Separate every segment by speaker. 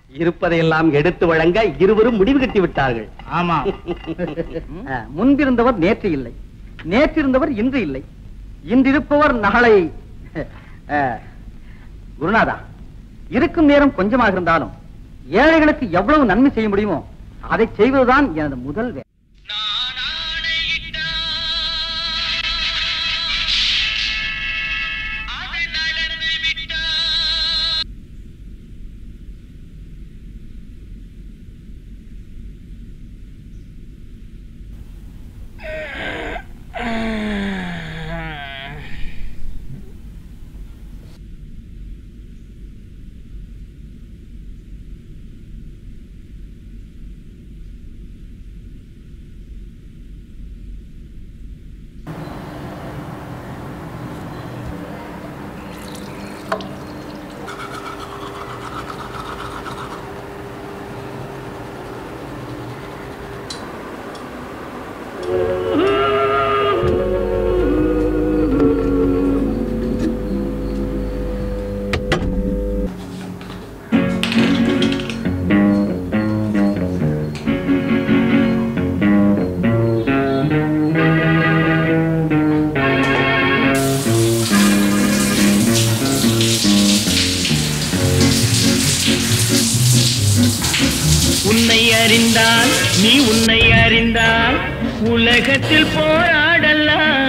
Speaker 1: இருப்பதையெல்லாம் எடுத்து வழங்க இருவரும் முடிவு கட்டி விட்டார்கள்
Speaker 2: ஆமா
Speaker 3: அஹ், முன்பிருந்தவர் நேற்று இல்லை நேற்றிருந்தவர் இன்று இல்லை இன்றிருப்பவர் நாளை அஹ், குருநாதா இருக்கும் நேரம் கொஞ்சமாக இருந்தாலும் ஏழைகளுக்கு எவ்வளவு நன்மை செய்ய முடியுமோ அதை செய்வதுதான் எனது முதல் வேலை
Speaker 4: உன்னை அறிந்தால் நீ உன்னை அறிந்தால் உலகத்தில் போராடலாம்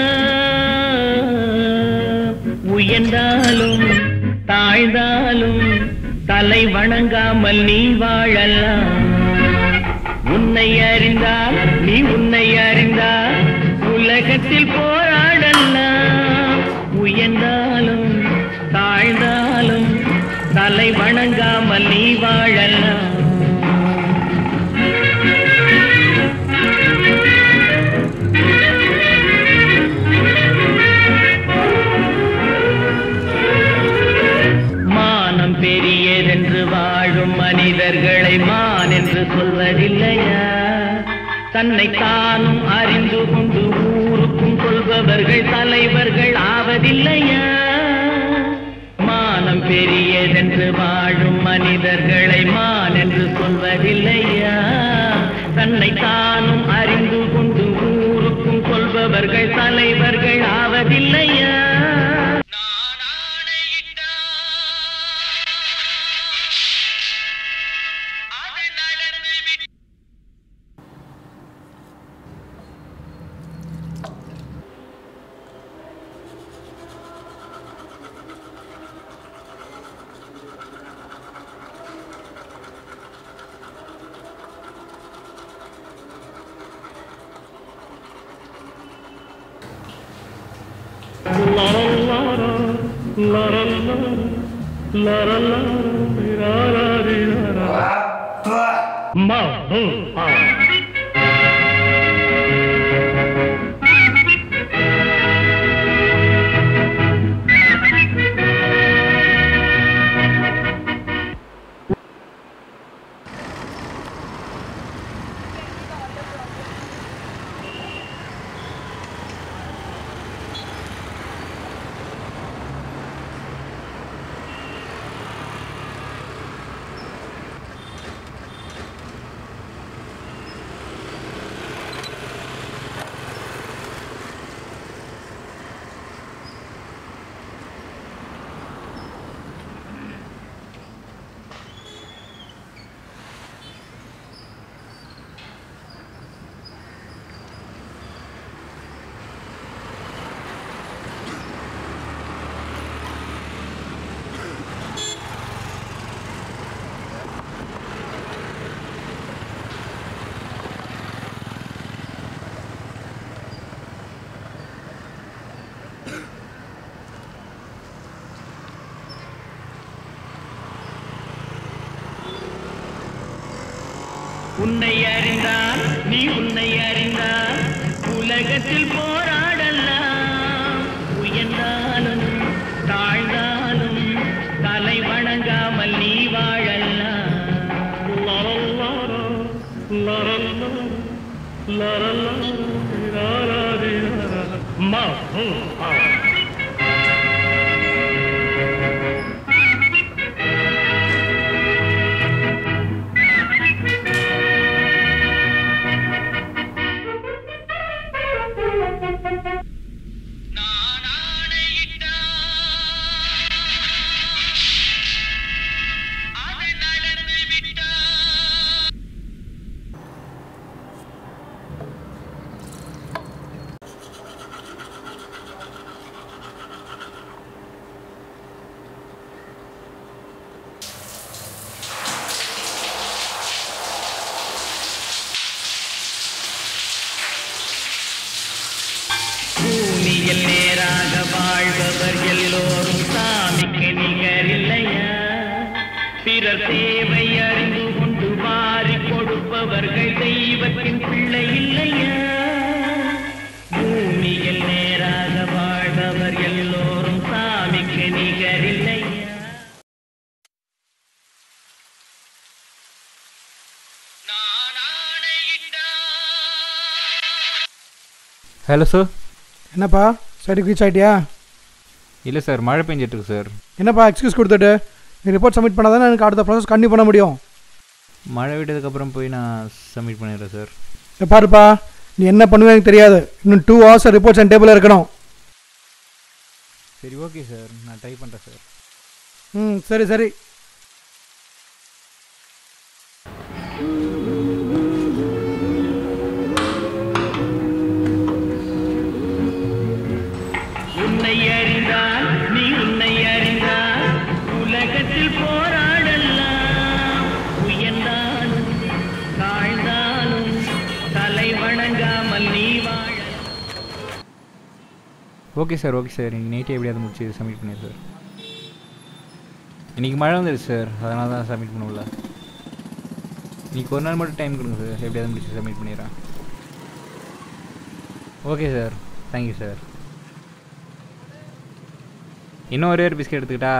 Speaker 4: உயர்ந்தாலும் தாழ்ந்தாலும் தலை வணங்காமல் நீ வாழலாம் உன்னை அறிந்தால் நீ உன்னை அறிந்தால் உலகத்தில் போராடலாம் உயர்ந்தாலும் தாழ்ந்தாலும் தலை வணங்காமல் நீ வாழலாம் மானம் பெரியதென்று வாழும் மனிதர்களை மான் என்று சொல்வதில்லையா தன்னை தானும் அறிந்து கொண்டு ஊருக்கும் சொல்பவர்கள் தலைவர்கள் ஆவதில்லையா மானம் பெரியதென்று வாழும் மனிதர்களை மான் என்று சொல்வதில்லையா தன்னை தானும் அறிந்து கொண்டு ஊருக்கும் சொல்பவர்கள் தலைவர்கள் ஆவதில்லையா Ma, hmm, ah. உன்னை அறிந்தால் நீ உன்னை அறிந்தால் உலகத்தில் போராடலாம் உயர்ந்தாலும் தாழ்ந்தாலும் தலை வணங்காமல் நீ வாழலாம் லரல்லாரா, லரல்லா, லரல்லா, ராராரிராரா. மா, ஹும், ஆ. பிறர் தேவை அறிந்து கொண்டு வாரி கொடுப்பவர்கள் தெய்வத்தின் பிள்ளை இல்லையா பூமியில் நேராக வாழ்பவர் எல்லோரும் சாமிக்கு நிகரில்லையா நான்
Speaker 2: ஹலோ சார்
Speaker 5: என்னப்பா சைட்டுக்கு ரீச் ஆகிட்டியா
Speaker 2: இல்லை சார் மழை பெஞ்சிட்டு இருக்கு சார்
Speaker 5: என்னப்பா எக்ஸ்கியூஸ் கொடுத்துட்டு நீ ரிப்போர்ட் சப்மிட் பண்ணால் தானே எனக்கு அடுத்த ப்ராசஸ் கண்டினியூ பண்ண முடியும்
Speaker 2: மழை விட்டதுக்கப்புறம் போய் நான் சப்மிட் பண்ணிடுறேன் சார்
Speaker 5: இங்க பாருப்பா நீ என்ன பண்ணுவே எனக்கு தெரியாது இன்னும் டூ ஹவர்ஸ் ரிப்போர்ட்ஸ் என் டேபிளில் இருக்கணும்
Speaker 2: சரி ஓகே சார் நான் ட்ரை பண்ணுறேன் சார்
Speaker 5: ம் சரி சரி
Speaker 4: உன்னை அறிந்தால் நீ உன்னை அறிந்தால் உலகத்தில் போராடலாம் உயர்ந்தாலும் தாழ்ந்தாலும் தலை வணங்காமல் நீ வாழ
Speaker 2: ஓகே சார் ஓகே சார் இன்னைக்கு நைட்டே எப்படியாவது முடிச்சு சப்மிட் பண்ணிடு சார் இன்னைக்கு மழை வந்துடுச்சு சார் அதனால தான் சப்மிட் பண்ண முடியல இன்னைக்கு ஒரு நாள் மட்டும் டைம் கொடுங்க சார் எப்படியாவது முடிச்சு சப்மிட் பண்ணிடுறேன் ஓகே சார் தேங்க்யூ சார் இன்னும் ஒரே ஒரு பிஸ்கெட் எடுத்துக்கிட்டா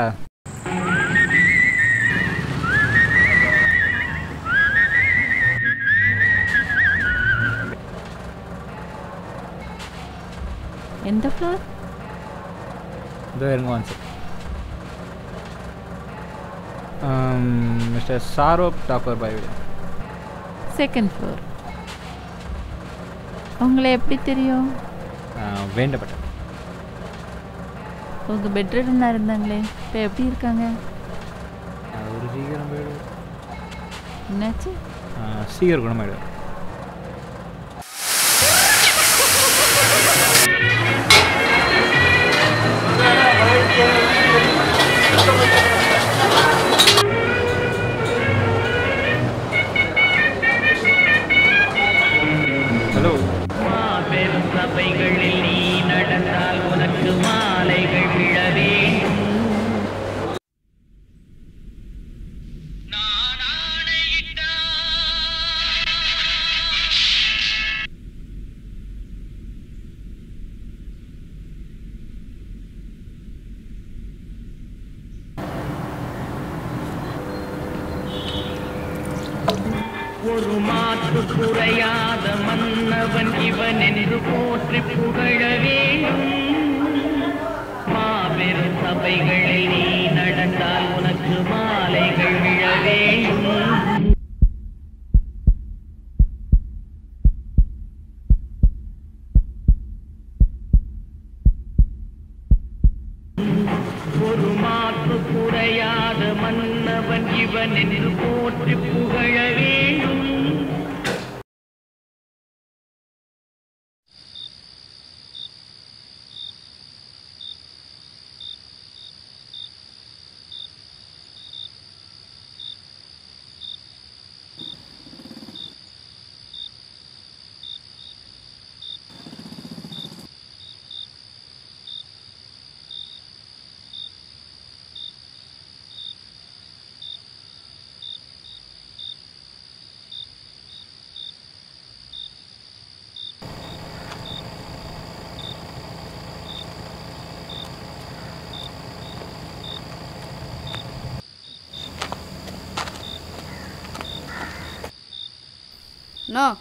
Speaker 6: எந்த ஃப்ளோர்
Speaker 2: இதோ இருங்க ஒன் சார் மிஸ்டர் சாரோப் டாப்பர் பாய்
Speaker 6: செகண்ட் ஃப்ளோர் உங்களை எப்படி தெரியும்
Speaker 2: வேண்டப்பட்ட
Speaker 6: உங்கள் பெட்ரூம்னா இருந்தாங்களே இப்போ எப்படி இருக்காங்க
Speaker 2: ஒரு சீக்கிரம் போயிடும்
Speaker 6: என்னாச்சு
Speaker 2: சீக்கிரம் குணமாயிடும் ஹலோ
Speaker 4: மாபெரும் சபைகளில் நீ நடந்தால் உனக்கு மாலைகள் விழ வேண்டும் நான் ஆணையிட்டால் ஒரு மாற்று குறையாத மன்னவன் இவன் என்று போற்றி புகழ வேண்டும் மாபெரும் சபைகளில் நீ நடந்தால் உனக்கு மாலைகள் விழ வேண்டும் ஒரு மாற்று குறையாத மன்னவன் இவன் என்று போற்றி புகழ வேண்டும்
Speaker 7: No.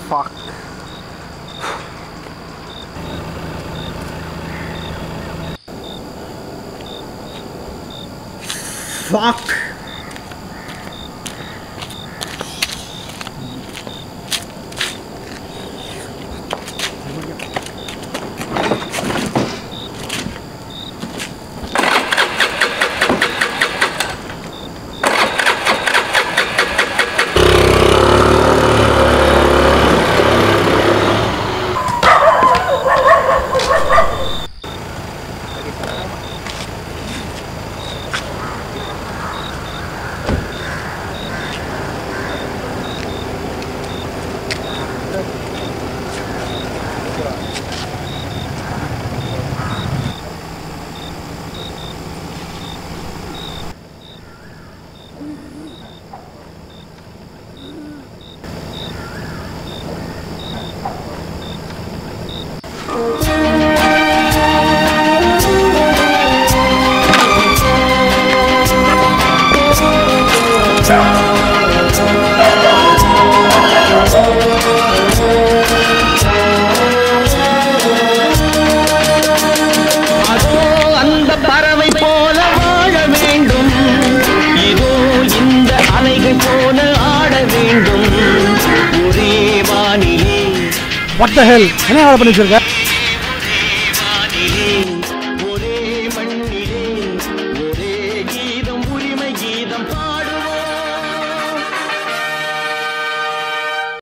Speaker 5: Fuck. Fuck.
Speaker 4: அதோ அந்த பறவை போல வாழ வேண்டும் இதோ இந்த அலைகள் போல ஆட வேண்டும் ஒரே வானிலே
Speaker 5: What the hell? என்ன வேலை பண்ணி வச்சிருக்க